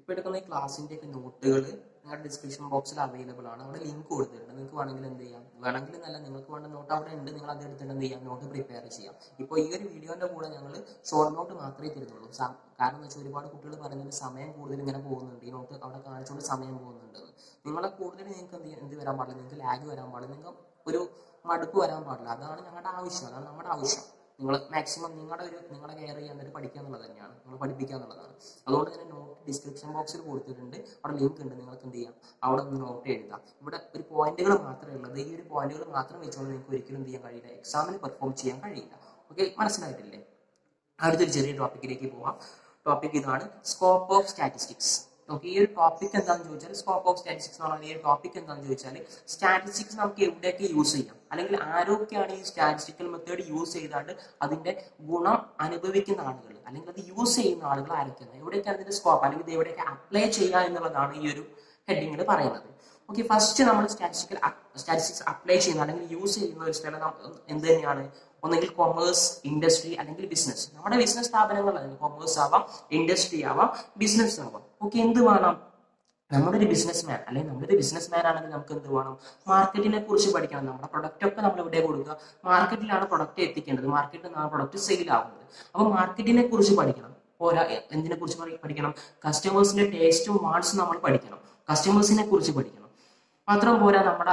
ഇപ്പോൾ എടുക്കുന്ന ഈ ക്ലാസ്സിൻ്റെ ഒക്കെ നോട്ടുകൾ നിങ്ങളുടെ ഡിസ്ക്രിപ്ഷൻ ബോക്സിൽ അവൈലബിൾ ആണ് അവിടെ ലിങ്ക് കൊടുത്തിട്ടുണ്ട് നിങ്ങൾക്ക് വേണമെങ്കിൽ എന്ത് ചെയ്യാം വേണമെങ്കിൽ നല്ല നിങ്ങൾക്ക് വേണ്ട നോട്ട് അവിടെ ഉണ്ട് നിങ്ങൾ അത് എടുത്തിട്ട് എന്ത് ചെയ്യാം നോട്ട് പ്രിപ്പയർ ചെയ്യാം ഇപ്പോൾ ഈ ഒരു വീഡിയോൻ്റെ കൂടെ ഞങ്ങൾ ഷോർട്ട് നോട്ട് മാത്രമേ തരുന്നുള്ളൂ സം- കാരണം എന്ന് വെച്ചാൽ ഒരുപാട് കുട്ടികൾ പറയുന്നത് സമയം കൂടുതൽ ഇങ്ങനെ പോകുന്നുണ്ട് ഈ നോട്ട് അവിടെ കാണിച്ചുകൊണ്ട് സമയം പോകുന്നുണ്ട് നിങ്ങളെ കൂടുതൽ നിങ്ങൾക്ക് എന്ത് ചെയ്യാൻ- എന്ത് വരാൻ പാടില്ല നിങ്ങൾക്ക് ലാഗ് വരാൻ പാടില്ല നിങ്ങൾക്ക് ഒരു മടുപ്പ് വരാൻ പാടില്ല അതാണ് ഞങ്ങളുടെ ആവശ്യം അതാണ് നമ്മുടെ ആവശ്യം നിങ്ങൾ മാക്സിമം നിങ്ങളുടെ ഒരു നിങ്ങളെ കെയർ ചെയ്യാൻ വേണ്ടി പഠിക്കുക എന്നുള്ളത് തന്നെയാണ് നിങ്ങൾ പഠിപ്പിക്കുക എന്നുള്ളതാണ് അതുകൊണ്ട് തന്നെ നോട്ട് ഡിസ്ക്രിപ്ഷൻ ബോക്സിൽ കൊടുത്തിട്ടുണ്ട് അവിടെ ലിങ്ക് ഉണ്ട് നിങ്ങൾക്ക് എന്ത് ചെയ്യാം അവിടെ ഒന്ന് നോട്ട് എഴുതാം ഇവിടെ ഒരു പോയിന്റുകൾ മാത്രമേ ഉള്ളത് ഈ ഒരു പോയിന്റുകൾ മാത്രം വെച്ചുകൊണ്ട് നിങ്ങൾക്ക് ഒരിക്കലും എന്ത് ചെയ്യാൻ കഴിയില്ല എക്സാമിന് പെർഫോം ചെയ്യാൻ കഴിയില്ല ഓക്കെ മനസ്സിലായിട്ടില്ലേ അടുത്തൊരു ചെറിയ ടോപ്പിക്കിലേക്ക് പോവാം ടോപ്പിക് ഇതാണ് സ്കോപ്പ് ഓഫ് സ്റ്റാറ്റിസ്റ്റിക്സ് ഓക്കെ ഈ ഒരു ടോപ്പിക് എന്താണെന്ന് ചോദിച്ചാൽ സ്കോപ്പ് ഓഫ് സ്റ്റാറ്റിസ്റ്റിക്സ് എന്ന് പറഞ്ഞാൽ ഈ ഒരു ടോപ്പിക് എന്താണെന്ന് ചോദിച്ചാൽ സ്റ്റാറ്റിസ്റ്റിക്സ് നമുക്ക് എവിടെയൊക്കെ യൂസ് ചെയ്യാം അല്ലെങ്കിൽ ആരൊക്കെയാണ് ഈ സ്റ്റാറ്റിസ്റ്റിക്കൽ മെത്തേഡ് യൂസ് ചെയ്താണ്ട് അതിന്റെ ഗുണം അനുഭവിക്കുന്ന ആളുകൾ അല്ലെങ്കിൽ അത് യൂസ് ചെയ്യുന്ന ആളുകൾ ആരൊക്കെയാണ് എവിടെയൊക്കെയാണ് ഇതിന്റെ സ്കോപ്പ് അല്ലെങ്കിൽ ഇത് എവിടെയൊക്കെ അപ്ലൈ ചെയ്യുക എന്നുള്ളതാണ് ഈ ഒരു ഹെഡിങ്ങിൽ പറയുന്നത് ഓക്കെ ഫസ്റ്റ് നമ്മൾ സ്റ്റാറ്റിസ്റ്റിക്കൽ സ്റ്റാറ്റിസ്റ്റിക്സ് അപ്ലൈ ചെയ്യുന്ന അല്ലെങ്കിൽ യൂസ് ചെയ്യുന്ന ഒരു സ്ഥലം നം- എന്ത് തന്നെയാണ് ഒന്നെങ്കിൽ കൊമേഴ്സ് ഇൻഡസ്ട്രി അല്ലെങ്കിൽ ബിസിനസ് നമ്മുടെ ബിസിനസ് സ്ഥാപനങ്ങൾ അല്ലെങ്കിൽ കൊമേഴ്സ് ആവാം ഇൻഡസ്ട്രി ആവാം ബിസിനസ് ആവാം ഓക്കെ എന്ത് വേണം നമ്മുടെ ഒരു ബിസിനസ് മാൻ അല്ലെങ്കിൽ നമ്മുടെ ഒരു ബിസിനസ് മാൻ ആണെങ്കിൽ നമുക്ക് എന്ത് വേണം മാർക്കറ്റിനെ കുറിച്ച് പഠിക്കണം നമ്മുടെ പ്രൊഡക്റ്റ് ഒക്കെ നമ്മൾ എവിടെ കൊടുക്കുക മാർക്കറ്റിലാണ് പ്രൊഡക്റ്റ് എത്തിക്കേണ്ടത് മാർക്കറ്റിൽ നിന്നാണ് പ്രൊഡക്റ്റ് സെയിൽ ആവുന്നത് അപ്പൊ മാർക്കറ്റിനെ കുറിച്ച് പഠിക്കണം പോരാ എ- എന്തിനെ കുറിച്ച് പഠി- പഠിക്കണം കസ്റ്റമേഴ്സിന്റെ ടേസ്റ്റും വാട്സും നമ്മൾ പഠിക്കണം കസ്റ്റമേഴ്സിനെ കുറിച്ച് പഠിക്കണം മാത്രം പോരാ നമ്മുടെ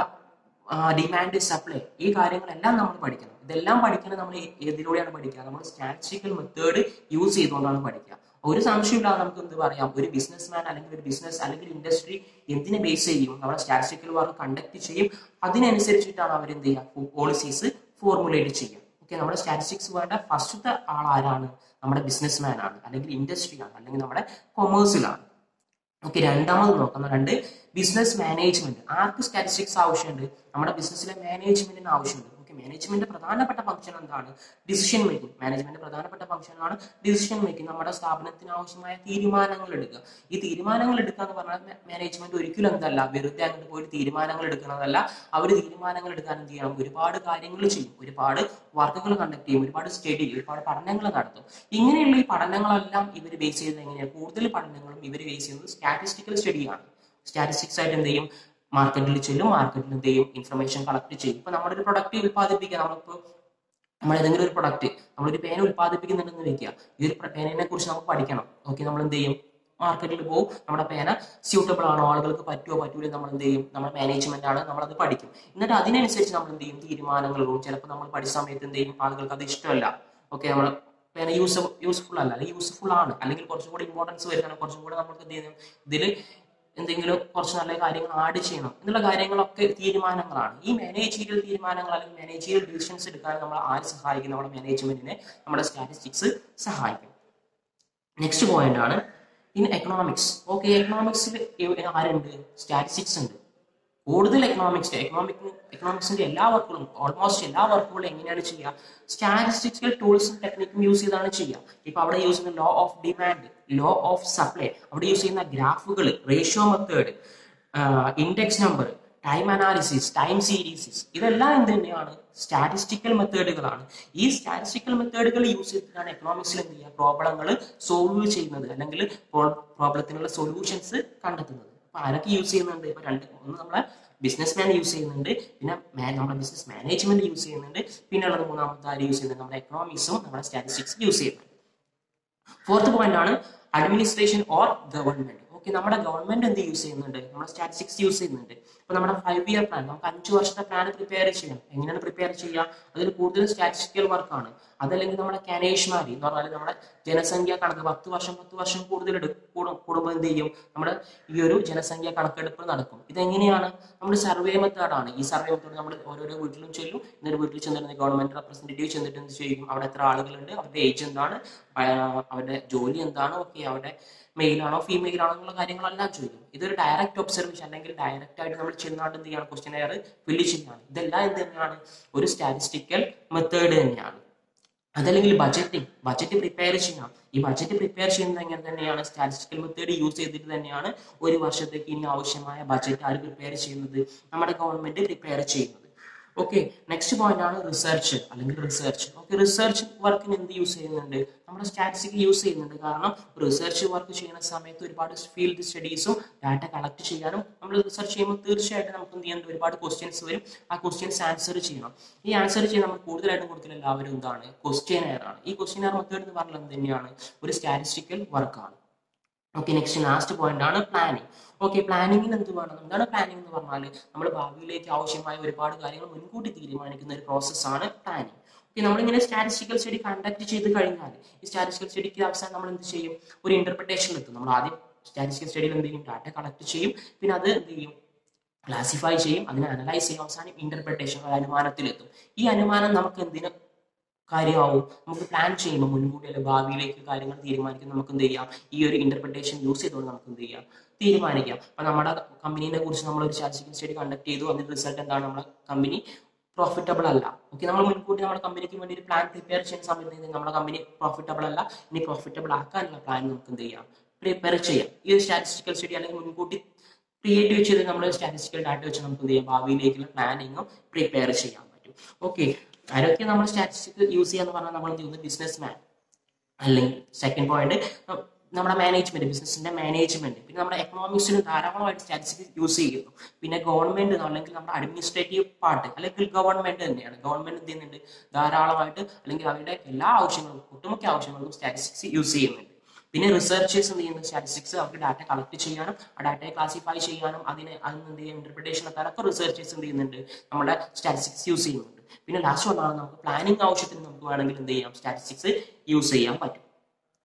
ഡിമാൻഡ് സപ്ലൈ ഈ കാര്യങ്ങളെല്ലാം നമ്മൾ പഠിക്കണം ഇതെല്ലാം പഠിക്കുന്നത് നമ്മൾ ഏ- ഏതിലൂടെയാണ് പഠിക്കുക നമ്മൾ സ്റ്റാറ്റിസ്റ്റിക്കൽ മെത്തേഡ് യൂസ് ചെയ്തുകൊണ്ടാണ് പഠിക്കുക ഒരു സംശയമില്ലാതെ നമുക്ക് എന്ത് പറയാം ഒരു ബിസിനസ് മാൻ അല്ലെങ്കിൽ ഒരു ബിസിനസ് അല്ലെങ്കിൽ ഇൻഡസ്ട്രി എന്തിനെ ബേസ് ചെയ്യും നമ്മുടെ സ്റ്റാറ്റിസ്റ്റിക്കൽ വർക്ക് കണ്ടക്ട് ചെയ്യും അതിനനുസരിച്ചിട്ടാണ് അവർ എന്ത് ചെയ്യുക പോളിസീസ് ഫോർമുലേറ്റ് ചെയ്യും ഓക്കെ നമ്മുടെ സ്റ്റാറ്റിസ്റ്റിക്സ് വേണ്ട ഫസ്റ്റത്തെ ആൾ ആരാണ് നമ്മുടെ ബിസിനസ് മാൻ ആണ് അല്ലെങ്കിൽ ഇൻഡസ്ട്രി ആണ് അല്ലെങ്കിൽ നമ്മുടെ കൊമേഴ്സിലാണ് ഓക്കെ രണ്ടാമത് നോക്കുന്ന രണ്ട് ബിസിനസ് മാനേജ്മെന്റ് ആർക്ക് സ്റ്റാറ്റിസ്റ്റിക്സ് ആവശ്യമുണ്ട് നമ്മുടെ ബിസിനസ്സിലെ മാനേജ്മെന്റിന് ആവശ്യമുണ്ട് ഓക്കെ മാനേജ്മെന്റ് പ്രധാനപ്പെട്ട ഫംഗ്ഷൻ എന്താണ് ഡിസിഷൻ മേക്കിംഗ് മാനേജ്മെന്റ് പ്രധാനപ്പെട്ട ഫംഗ്ഷൻ ആണ് ഡിസിഷൻ മേക്കിംഗ് നമ്മുടെ സ്ഥാപനത്തിന് ആവശ്യമായ തീരുമാനങ്ങൾ എടുക്കുക ഈ തീരുമാനങ്ങൾ എടുക്കുക എന്ന് പറഞ്ഞാൽ മാനേജ്മെന്റ് ഒരിക്കലും എന്തല്ല വെറുതെ അങ്ങോട്ട് പോയി തീരുമാനങ്ങൾ എടുക്കുന്നതല്ല അവർ തീരുമാനങ്ങൾ എടുക്കാൻ എന്ത് ചെയ്യണം ഒരുപാട് കാര്യങ്ങൾ ചെയ്യും ഒരുപാട് വർക്കുകൾ കണ്ടക്ട് ചെയ്യും ഒരുപാട് സ്റ്റഡി ഒരുപാട് പഠനങ്ങൾ നടത്തും ഇങ്ങനെയുള്ള ഈ പഠനങ്ങളെല്ലാം ഇവർ ബേസ് ചെയ്യുന്നത് എങ്ങനെയാണ് കൂടുതൽ പഠനങ്ങളും ഇവർ ബേസ് ചെയ്യുന്നത് സ്റ്റാറ്റിസ്റ്റിക്കൽ സ്റ്റഡിയാണ് സ്റ്റാറ്റിസ്റ്റിക്സ് ആയിട്ട് എന്ത് ചെയ്യും മാർക്കറ്റിൽ ചെല്ലും മാർക്കറ്റിൽ എന്ത് ചെയ്യും ഇൻഫർമേഷൻ കളക്ട് ചെയ്യും ഇപ്പൊ നമ്മുടെ ഒരു പ്രൊഡക്റ്റ് ഉൽപ്പാദിപ്പിക്കുക നമ്മളിപ്പോ നമ്മൾ ഏതെങ്കിലും ഒരു പ്രൊഡക്റ്റ് നമ്മളൊരു പേന ഉൽപ്പാദിപ്പിക്കുന്നുണ്ടെന്ന് വെക്കുക ഈ ഒരു പേനയെ കുറിച്ച് നമുക്ക് പഠിക്കണം ഓക്കെ നമ്മൾ എന്ത് ചെയ്യും മാർക്കറ്റിൽ പോകും നമ്മുടെ പേന സ്യൂട്ടബിൾ ആണോ ആളുകൾക്ക് പറ്റുമോ പറ്റൂലോ നമ്മൾ എന്ത് ചെയ്യും നമ്മുടെ മാനേജ്മെന്റ് ആണ് നമ്മൾ അത് പഠിക്കും എന്നിട്ട് അതിനനുസരിച്ച് നമ്മൾ എന്ത് ചെയ്യും തീരുമാനങ്ങൾ എടുക്കും ചിലപ്പോൾ നമ്മൾ പഠിച്ച സമയത്ത് എന്ത് ചെയ്യും ആളുകൾക്ക് അത് ഇഷ്ടമല്ല ഓക്കെ നമ്മൾ പേന യൂസ് യൂസ്ഫുൾ അല്ല അല്ലെങ്കിൽ യൂസ്ഫുൾ ആണ് അല്ലെങ്കിൽ കുറച്ചും കൂടി ഇമ്പോർട്ടൻസ് വരുന്നതാണ് കുറച്ചും കൂടെ നമുക്ക് എന്ത് ചെയ്യണം ഇതിൽ എന്തെങ്കിലും കുറച്ച് നല്ല കാര്യങ്ങൾ ആഡ് ചെയ്യണം എന്നുള്ള കാര്യങ്ങളൊക്കെ തീരുമാനങ്ങളാണ് ഈ മാനേജീരിയൽ തീരുമാനങ്ങൾ അല്ലെങ്കിൽ മാനേജീരിയൽ ഡിസിഷൻസ് എടുക്കാൻ നമ്മൾ ആര് സഹായിക്കും നമ്മുടെ മാനേജ്മെന്റിനെ നമ്മുടെ സ്റ്റാറ്റിസ്റ്റിക്സ് സഹായിക്കും നെക്സ്റ്റ് പോയിന്റ് ആണ് ഇൻ എക്കണോമിക്സ് ഓക്കെ എക്കണോമിക്സിൽ ആരുണ്ട് സ്റ്റാറ്റിസ്റ്റിക്സ് ഉണ്ട് കൂടുതൽ എക്കണോമിക്സ് എക്കണോമിക് എക്കണോമിക്സിന്റെ എല്ലാ വർക്കുകളും ഓൾമോസ്റ്റ് എല്ലാ വർക്കുകളും എങ്ങനെയാണ് ചെയ്യുക സ്റ്റാറ്റിസ്റ്റിക്കൽ ടൂൾസും ടെക്നിക്കും യൂസ് ചെയ്താണ് ചെയ്യുക ഇപ്പൊ അവിടെ യൂസ് ചെയ്യുന്ന law of demand law of supply അവിടെ യൂസ് ചെയ്യുന്ന ഗ്രാഫുകൾ ratio method index number time analysis time series ഇതെല്ലാം എന്ത് തന്നെയാണ് സ്റ്റാറ്റിസ്റ്റിക്കൽ മെത്തേഡുകളാണ് ഈ സ്റ്റാറ്റിസ്റ്റിക്കൽ മെത്തേഡുകൾ യൂസ് ചെയ്തിട്ടാണ് എക്കണോമിക്സിൽ എന്ത് ചെയ്യുക പ്രോബ്ലങ്ങൾ സോൾവ് ചെയ്യുന്നത് അല്ലെങ്കിൽ പ്രോബ്ലത്തിനുള്ള സൊല്യൂഷൻസ് കണ്ടെത്തുന്നത് അപ്പൊ ആരൊക്കെ യൂസ് ചെയ്യുന്നുണ്ട് ഇപ്പൊ രണ്ട് ഒന്ന് നമ്മളെ ബിസിനസ് മാൻ യൂസ് ചെയ്യുന്നുണ്ട് പിന്നെ മാ- നമ്മുടെ ബിസിനസ് മാനേജ്മെന്റ് യൂസ് ചെയ്യുന്നുണ്ട് പിന്നെ ഉള്ളത് മൂന്നാമത്തെ ആര് യൂസ് ചെയ്യുന്നത് നമ്മുടെ എക്കണോമിക്സും നമ്മുടെ സ്റ്റാറ്റിസ്റ്റിക്സ് യൂസ് ചെയ്യുന്നുണ്ട് ഫോർത്ത് പോയിന്റ് ആണ് അഡ്മിനിസ്ട്രേഷൻ ഓർ ഗവൺമെന്റ് ഓക്കെ നമ്മുടെ ഗവൺമെന്റ് എന്ത് യൂസ് ചെയ്യുന്നുണ്ട് നമ്മുടെ സ്റ്റാറ്റിസ്റ്റിക്സ് യൂസ് ചെയ്യുന്നുണ്ട് ഇപ്പൊ നമ്മുടെ ഫൈവ് ഇയർ പ്ലാൻ നമുക്ക് അഞ്ച് വർഷത്തെ പ്ലാൻ പ്രിപ്പയർ ചെയ്യാം എങ്ങനെയാണ് പ്രിപ്പയർ ചെയ്യുക അതിൽ കൂടുതൽ സ്റ്റാറ്റിസ്റ്റിക്കൽ വർക്കാണ് അതല്ലെങ്കിൽ നമ്മുടെ കനേഷ്മാരി എന്ന് പറഞ്ഞാൽ നമ്മുടെ ജനസംഖ്യ കണക്ക് പത്ത് വർഷം പത്ത് വർഷം കൂടുതൽ എടു- കൂടും- കൂടുമ്പോൾ എന്ത് ചെയ്യും നമ്മുടെ ഈ ഒരു ജനസംഖ്യ കണക്കെടുപ്പ് നടക്കും ഇതെങ്ങനെയാണ് നമ്മുടെ സർവേ മെത്തേഡാണ് ഈ സർവേ മെത്തേഡ് നമ്മൾ ഓരോരോ വീട്ടിലും ചെല്ലും എന്നിട്ട് വീട്ടിൽ ചെന്നിട്ട് ഗവൺമെന്റ് റെപ്രസെന്റേറ്റീവ് ചെന്നിട്ട് എന്ത് ചെയ്യും അവിടെ എത്ര ആളുകളുണ്ട് അവരുടെ ഏജ് എന്താണ് ആ, അവരുടെ ജോലി എന്താണ് ഓക്കെ അവരുടെ മെയിൽ ആണോ ഫീമെയിൽ ആണോ എന്നുള്ള കാര്യങ്ങളെല്ലാം ചോദിക്കും ഇതൊരു ഡയറക്റ്റ് ഒബ്സർവേഷൻ അല്ലെങ്കിൽ ഡയറക്റ്റ് ആയിട്ട് നമ്മൾ ചെന്നാണ്ട് എന്ത് ചെയ്യണം ക്വസ്റ്റ്യൻ എയർ ഫില്ല് ചെയ്യാണ് ഇതെല്ലാം എന്ത് തന്നെയാണ് ഒരു സ്റ്റാറ്റിസ്റ്റിക്കൽ മെത്തേഡ് തന്നെയാണ് അതല്ലെങ്കിൽ ബജറ്റിംഗ് ബജറ്റ് പ്രിപ്പയർ ചെയ്യാം ഈ ബജറ്റ് പ്രിപ്പയർ ചെയ്യുന്നത് എങ്ങനെ തന്നെയാണ് സ്റ്റാറ്റിസ്റ്റിക്കൽ മെത്തേഡ് യൂസ് ചെയ്തിട്ട് തന്നെയാണ് ഒരു വർഷത്തേക്ക് ഇനി ആവശ്യമായ ബജറ്റ് ആര് പ്രിപ്പയർ ചെയ്യുന്നത് നമ്മുടെ ഗവൺമെന്റ് പ്രിപ്പയർ ചെയ്യുന്നത് ഓക്കെ നെക്സ്റ്റ് പോയിന്റ് ആണ് റിസർച്ച് അല്ലെങ്കിൽ റിസർച്ച് ഓക്കെ റിസർച്ച് വർക്കിന് എന്ത് യൂസ് ചെയ്യുന്നുണ്ട് നമ്മുടെ സ്റ്റാറ്റിസ്റ്റിക് യൂസ് ചെയ്യുന്നുണ്ട് കാരണം റിസർച്ച് വർക്ക് ചെയ്യുന്ന സമയത്ത് ഒരുപാട് ഫീൽഡ് സ്റ്റഡീസും ഡാറ്റ കളക്ട് ചെയ്യാനും നമ്മൾ റിസർച്ച് ചെയ്യുമ്പോൾ തീർച്ചയായിട്ടും നമുക്ക് എന്ത് ചെയ്യാൻ ഒരുപാട് ക്വസ്റ്റ്യൻസ് വരും ആ ക്വസ്റ്റ്യൻസ് ആൻസർ ചെയ്യണം ഈ ആൻസർ ചെയ്യാൻ നമ്മൾ കൂടുതലായിട്ടും കൊടുക്കുന്ന എല്ലാവരും എന്താണ് ക്വസ്റ്റ്യൻ ആണ് ഈ ക്വസ്റ്റ്യൻ മെത്തേഡ് എന്ന് പറഞ്ഞാൽ എന്ത് തന്നെയാണ് ഒരു സ്റ്റാറ്റിസ്റ്റിക്കൽ വർക്കാണ് ഓക്കെ നെക്സ്റ്റ് ലാസ്റ്റ് പോയിന്റ് ആണ് പ്ലാനിങ് ഓക്കെ പ്ലാനിങ്ങിന് എന്ത് വേണം എന്താണ് പ്ലാനിങ് എന്ന് പറഞ്ഞാൽ നമ്മൾ ഭാവിയിലേക്ക് ആവശ്യമായ ഒരുപാട് കാര്യങ്ങൾ മുൻകൂട്ടി തീരുമാനിക്കുന്ന ഒരു പ്രോസസ്സാണ് പ്ലാനിങ് ഓക്കെ നമ്മളിങ്ങനെ സ്റ്റാറ്റിസ്റ്റിക്കൽ സ്റ്റഡി കണ്ടക്ട് ചെയ്ത് കഴിഞ്ഞാൽ ഈ സ്റ്റാറ്റിസ്റ്റിക്കൽ സ്റ്റഡിക്ക് അവസാനം നമ്മൾ എന്ത് ചെയ്യും ഒരു ഇന്റർപ്രിട്ടേഷനിൽ എത്തും നമ്മൾ ആദ്യം സ്റ്റാറ്റിസ്റ്റിക്കൽ സ്റ്റഡിയിൽ എന്ത് ചെയ്യും ഡാറ്റ കളക്ട് ചെയ്യും പിന്നെ അത് എന്ത് ചെയ്യും ക്ലാസിഫൈ ചെയ്യും അതിനെ അനലൈസ് ചെയ്യും അവസാനം ഇന്റർപ്രിട്ടേഷൻ ഒരു അനുമാനത്തിലെത്തും ഈ അനുമാനം നമുക്ക് എന്തിന് കാര്യമാവും നമുക്ക് പ്ലാൻ ചെയ്യുമ്പോൾ മുൻകൂട്ടി അല്ലെങ്കിൽ ഭാവിയിലേക്ക് കാര്യങ്ങൾ തീരുമാനിക്കും നമുക്ക് എന്ത് ചെയ്യാം ഈ ഒരു ഇന്റർപ്രിട്ടേഷൻ യൂസ് ചെയ്തുകൊണ്ട് നമുക്ക് എന്ത് ചെയ്യാം തീരുമാനിക്കാം അപ്പൊ നമ്മുടെ കമ്പനീനെ കുറിച്ച് നമ്മൾ ഒരു സ്റ്റാറ്റിസ്റ്റിക്കൽ സ്റ്റഡി കണ്ടക്ട് ചെയ്തു അതിന്റെ റിസൾട്ട് എന്താണ് നമ്മുടെ കമ്പനി പ്രോഫിറ്റബിൾ അല്ല ഓക്കെ നമ്മൾ മുൻകൂട്ടി നമ്മുടെ കമ്പനിക്ക് വേണ്ടി ഒരു പ്ലാൻ പ്രിപ്പയർ ചെയ്യുന്ന സമയത്ത് നമ്മുടെ കമ്പനി പ്രോഫിറ്റബിൾ അല്ല ഇനി പ്രോഫിറ്റബിൾ ആക്കാനുള്ള പ്ലാൻ നമുക്ക് എന്ത് ചെയ്യാം പ്രിപ്പയർ ചെയ്യാം ഈ ഒരു സ്റ്റാറ്റിസ്റ്റിക്കൽ സ്റ്റഡി അല്ലെങ്കിൽ മുൻകൂട്ടി ക്രിയേറ്റ് ചെയ്ത് നമ്മൾ സ്റ്റാറ്റിസ്റ്റിക്കൽ ഡാറ്റ വെച്ച് നമുക്ക് എന്ത് ചെയ്യാം ഭാവിയിലേക്കുള്ള പ്ലാനിങ്ങും പ്രിപ്പയർ ചെയ്യാൻ പറ്റും ഓക്കെ ആരൊക്കെ നമ്മൾ സ്റ്റാറ്റിസ്റ്റിക് യൂസ് ചെയ്യാന്ന് പറഞ്ഞാൽ നമ്മൾ എന്ത് ചെയ്യുന്നത് ബിസിനസ് മാൻ അല്ലെങ്കിൽ സെക്കൻഡ് പോയിന്റ് നമ്മുടെ മാനേജ്മെന്റ് ബിസിനസിന്റെ മാനേജ്മെന്റ് പിന്നെ നമ്മുടെ എക്കണോമിക്സിന് ധാരാളമായിട്ട് സ്റ്റാറ്റിസ്റ്റിക്സ് യൂസ് ചെയ്യുന്നു പിന്നെ ഗവൺമെന്റ് അല്ലെങ്കിൽ നമ്മുടെ അഡ്മിനിസ്ട്രേറ്റീവ് പാർട്ട് അല്ലെങ്കിൽ ഗവൺമെന്റ് തന്നെയാണ് ഗവൺമെന്റ് എന്ത് ചെയ്യുന്നുണ്ട് ധാരാളമായിട്ട് അല്ലെങ്കിൽ അവരുടെ എല്ലാ ആവശ്യങ്ങൾക്കും ഒട്ടുമിക്ക ആവശ്യങ്ങൾക്കും സ്റ്റാറ്റിസ്റ്റിക്സ് യൂസ് ചെയ്യുന്നുണ്ട് പിന്നെ റിസർച്ചേഴ്സ് എന്ത് ചെയ്യുന്നത് സ്റ്റാറ്റിസ്റ്റിക്സ് അവർക്ക് ഡാറ്റ കളക്ട് ചെയ്യാനും ആ ഡാറ്റയെ ക്ലാസിഫൈ ചെയ്യാനും അതിനെ അതിന് എന്ത് ചെയ്യാൻ ഇന്റർപ്രിട്ടേഷൻ എത്താനൊക്കെ റിസർച്ചേഴ്സ് എന്ത് ചെയ്യുന്നുണ്ട് നമ്മുടെ സ്റ്റാറ്റിസ്റ്റിക്സ് യൂസ് ചെയ്യുന്നുണ്ട് പിന്നെ ലാസ്റ്റ് ഒന്നാണ് നമുക്ക് പ്ലാനിങ് ആവശ്യത്തിന് നമുക്ക് വേണമെങ്കിൽ എന്ത് ചെയ്യാം സ്റ്റാറ്റിസ്റ്റിക്സ് യൂസ് ചെയ്യാൻ പറ്റും